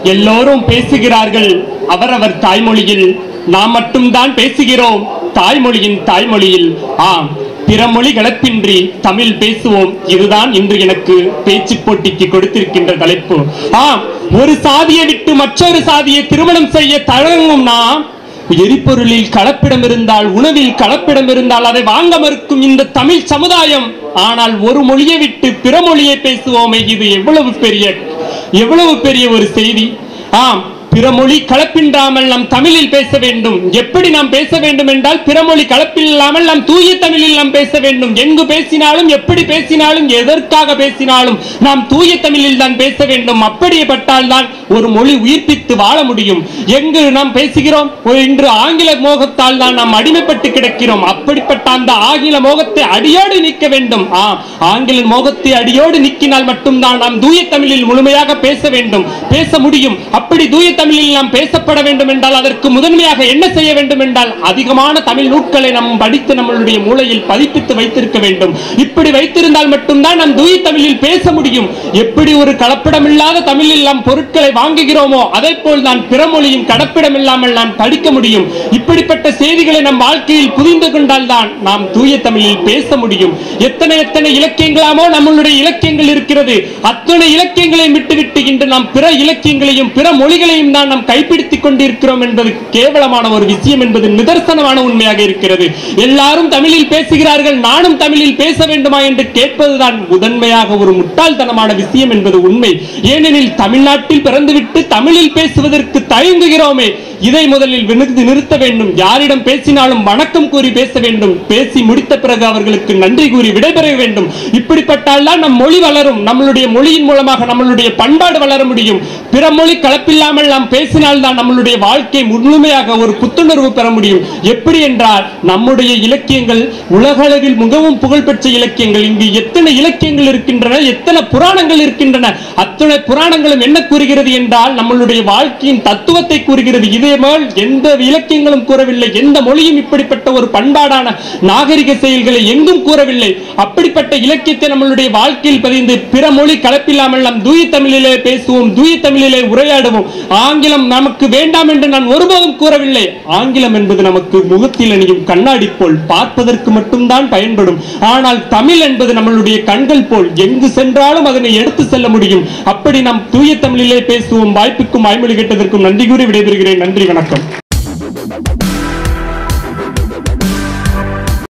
எல்லோரும் பேசுகிறார்கள் அவரவர் தாய்மொழியில் நாம் மட்டும்தான் பேசுகிறோம் தாய்மொழியின் தாய்மொழியில் ஆம் பிற மொழி கலப்பின்றி தமிழ் பேசுவோம் இதுதான் இன்று எனக்கு பேச்சு போட்டிக்கு கொடுத்திருக்கின்ற தலைப்பு ஆம் ஒரு சாதியை விட்டு மற்றொரு சாதியை திருமணம் செய்ய தழங்கும் நாம் எரிபொருளில் கலப்பிடம் இருந்தால் உணவில் கலப்பிடம் இருந்தால் அதை வாங்க மறுக்கும் இந்த தமிழ் சமுதாயம் ஆனால் ஒரு மொழியை விட்டு பிற மொழியை பேசுவோமே இது எவ்வளவு பெரிய எவ்வளவு பெரிய ஒரு செய்தி ஆம் பிற மொழி கலப்பின்றாமல் நாம் தமிழில் பேச வேண்டும் எப்படி நாம் பேச வேண்டும் என்றால் பிற மொழி கலப்பில்லாமல் நாம் தூய தமிழில் நாம் பேச வேண்டும் எங்கு பேசினாலும் எப்படி பேசினாலும் எதற்காக பேசினாலும் நாம் தூய தமிழில் தான் பேச வேண்டும் அப்படிப்பட்டால் தான் ஒரு மொழி உயிர்ப்பித்து வாழ முடியும் எங்கு நாம் பேசுகிறோம் ஒரு இன்று ஆங்கில மோகத்தால் தான் நாம் அடிமைப்பட்டு கிடக்கிறோம் அப்படிப்பட்ட அந்த ஆங்கில மோகத்தை அடியோடு நீக்க வேண்டும் ஆம் ஆங்கில மோகத்தை அடியோடு நீக்கினால் மட்டும்தான் நாம் தூய தமிழில் முழுமையாக பேச வேண்டும் பேச முடியும் அப்படி தூய தமிழில் நாம் பேசப்பட வேண்டும் என்றால் அதற்கு முதன்மையாக என்ன செய்ய வேண்டும் என்றால் அதிகமான தமிழ் நூட்களை நாம் படித்து நம்மளுடைய மூளையில் பதிப்பித்து வைத்திருக்க வேண்டும் இப்படி வைத்திருந்தால் மட்டும்தான் நாம் தூய தமிழில் பேச முடியும் எப்படி ஒரு கலப்படமில்லாத தமிழில் நாம் பொருட்களை வாங்குகிறோமோ அதே போல் நான் பிற மொழியும் கடப்பிடம் இல்லாமல் நாம் படிக்க முடியும் இப்படிப்பட்ட செய்திகளை நம் வாழ்க்கையில் புரிந்து கொண்டால் தான் நாம் தூய தமிழில் பேச முடியும் எத்தனை எத்தனை இலக்கியங்களாமோ நம்மளுடைய இலக்கியங்கள் இருக்கிறது அத்தனை இலக்கியங்களையும் விட்டுவிட்டு இன்று நாம் பிற இலக்கியங்களையும் பிற மொழிகளையும் தான் நாம் கைப்பிடித்துக் கொண்டிருக்கிறோம் என்பது கேவலமான ஒரு விஷயம் என்பது நிதர்சனமான உண்மையாக இருக்கிறது எல்லாரும் தமிழில் பேசுகிறார்கள் நானும் தமிழில் பேச வேண்டுமா என்று கேட்பதுதான் முதன்மையாக ஒரு முட்டாள்தனமான விஷயம் என்பது உண்மை ஏனெனில் தமிழ்நாட்டில் பிறந்துவிட்டு தமிழில் பேசுவதற்கு தயங்குகிறோமே இதை முதலில் நிறுத்தி நிறுத்த வேண்டும் யாரிடம் பேசினாலும் வணக்கம் கூறி பேச வேண்டும் பேசி முடித்த பிறகு அவர்களுக்கு நன்றி கூறி விடைபெற வேண்டும் இப்படிப்பட்டால் தான் நம் மொழி வளரும் நம்மளுடைய மொழியின் மூலமாக நம்மளுடைய பண்பாடு வளர முடியும் பிற மொழி கலப்பில்லாமல் நாம் பேசினால் தான் நம்மளுடைய வாழ்க்கை முழுமையாக ஒரு புத்துணர்வு பெற முடியும் எப்படி என்றால் நம்முடைய இலக்கியங்கள் உலகளவில் மிகவும் புகழ்பெற்ற இலக்கியங்கள் இங்கு எத்தனை இலக்கியங்கள் இருக்கின்றன எத்தனை புராணங்கள் இருக்கின்றன அத்தனை புராணங்களும் என்ன கூறுகிறது என்றால் நம்மளுடைய வாழ்க்கையின் தத்துவத்தை கூறுகிறது இதே போல் எந்த இலக்கியங்களும் கூறவில்லை எந்த மொழியும் இப்படிப்பட்ட ஒரு பண்பாடான நாகரிக செயல்களை எங்கும் கூறவில்லை அப்படிப்பட்ட இலக்கியத்தை நம்மளுடைய வாழ்க்கையில் பதிந்து பிற மொழி கலப்பில்லாமல் நாம் தூய தமிழிலே பேசுவோம் தூய தமிழிலே உரையாடுவோம் ஆங்கிலம் நமக்கு வேண்டாம் என்று நான் ஒருபோதும் கூறவில்லை ஆங்கிலம் என்பது நமக்கு முகத்தில் அணியும் கண்ணாடி போல் பார்ப்பதற்கு மட்டும்தான் பயன்படும் ஆனால் தமிழ் என்பது நம்மளுடைய கண்கள் போல் எங்கு சென்றாலும் அதனை எடுத்து செல்ல முடியும் அப்படி நாம் தூய தமிழிலே பேசுவோம் வாய்ப்புக்கும் வாய்மொழி கேட்டதற்கும் நன்றி கூறி விடைபெறுகிறேன் நன்றி வணக்கம்